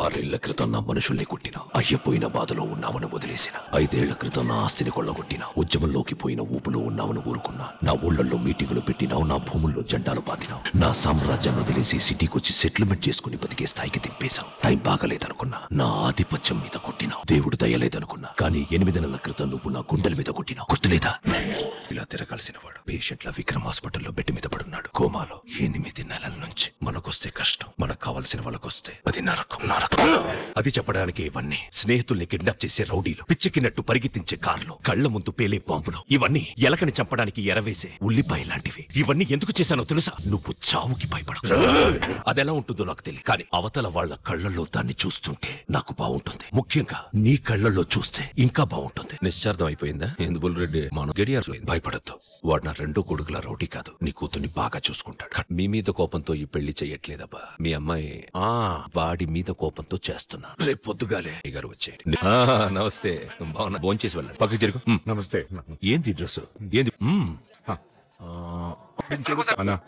ఆరేళ్ల క్రితం నా మనుషుల్ని కొట్టిన అయ్యపోయిన బాధలో ఉన్నామని వదిలేసిన ఐదేళ్ల క్రితం నా ఆస్తిని కొల్లగొట్టిన ఉద్యమంలోకి పోయిన ఊపులో ఉన్నామని ఊరుకున్నా నా ఊళ్ళల్లో మీటింగులు పెట్టినావు నా భూముల్లో జెండాలు పాతినావు నా సామ్రాజ్యాన్ని వదిలేసి సిటీకి వచ్చి సెటిల్మెంట్ చేసుకుని బతికే స్థాయికి దింపేశావు టైం బాగలేదనుకున్నా నా ఆధిపత్యం మీద కొట్టినావు దేవుడు దయలేదనుకున్నా కానీ ఎనిమిది నెలల క్రితం నువ్వు నా గుండెల మీద కొట్టినావు గుర్తులేదా ఇలా తిరగాల్సిన వాడు పేషెంట్ల విక్రమ్ హాస్పిటల్లో బెడ్ మీద పడున్నాడు కోమాలో ఎనిమిది నెలల నుంచి మనకొస్తే కష్టం మనకు కావలసిన వాళ్ళకొస్తే అది నరకం నరకం అది చెప్పడానికి ఇవన్నీ స్నేహితుల్ని కిడ్నాప్ చేసే రౌడీలు పిచ్చెక్కినట్టు పరిగెత్తించే కార్లు కళ్ళ ముందు పేలే బాంబులు ఇవన్నీ ఎలకని చంపడానికి ఎరవేసే ఉల్లిపాయ లాంటివి ఇవన్నీ ఎందుకు చేశానో తెలుసా నువ్వు చావుకి భయపడ అదెలా ఉంటుందో నాకు తెలియదు కానీ అవతల వాళ్ళ కళ్ళల్లో దాన్ని చూస్తుంటే నాకు బాగుంటుంది ముఖ్యంగా నీ కళ్ళల్లో చూస్తే ఇంకా బాగుంటుంది నిశ్చార్థం అయిపోయిందా ఎందుబుల్ రెడ్డి మనం గడియార్ భయపడద్దు వాడు నా రెండో కొడుకుల రౌడీ కాదు నీ కూతుర్ని బాగా చూసుకుంటాడు మీ మీద కోపంతో ఈ పెళ్లి చెయ్యట్లేదబ్బా మీ అమ్మాయి ఆ వాడి మీద కోపంతో చేస్తున్నా రేపు పొద్దుగాలే ఈ గారు వచ్చేయండి ఆ, నమస్తే బాగున్నా భోంచేసి వెళ్ళండి పక్కకి జరుగు మ్. నమస్తే ఏంది డ్రెస్ ఏంది మ్. అన్న